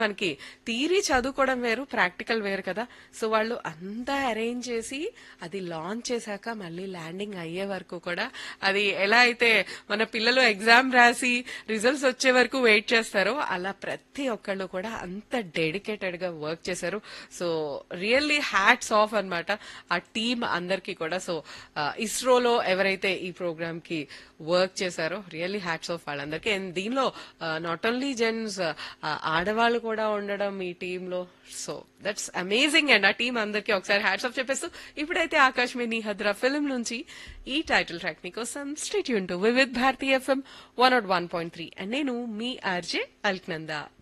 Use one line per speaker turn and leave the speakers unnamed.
మనకి థియరీ చదువుకోవడం వేరు ప్రాక్టికల్ వేరు కదా సో వాళ్ళు అంతా అరేంజ్ చేసి అది లాంచ్ చేశాక మళ్ళీ ల్యాండింగ్ అయ్యే వరకు కూడా అది ఎలా అయితే మన పిల్లలు ఎగ్జామ్ రాసి రిజల్ట్స్ వచ్చే వరకు వెయిట్ చేస్తారో అలా ప్రతి ఒక్కళ్ళు కూడా అంత డెడికేటెడ్ గా వర్క్ చేశారు సో రియల్లీ హ్యాట్స్ ఆఫ్ అన్నమాట ఆ టీమ్ అందరికీ కూడా సో ఇస్రోలో ఎవరైతే ఈ ప్రోగ్రామ్ కి వర్క్ చేశారో రియల్లీ హ్యాట్స్ ఆఫ్ వాళ్ళందరికీ అండ్ దీనిలో నాట్ ఓన్లీ జెంట్స్ ఆడవాళ్ళు కూడా ఉండడం ఈ టీమ్ లో so that's amazing and uh team అందరికీ ఒకసారి హ్యాట్స్ ఆఫ్ చెప్పేస్తూ ఇప్పుడైతే ఆకాశ్ మీ హద్రా ఫిల్మ్ నుంచి ఈ టైటిల్ ట్రాక్ మీకోసం స్టేట్ యూన్ to Vividh Bharati FM one nought one point three and నేను మీ ఆర్జే అల్క్నందా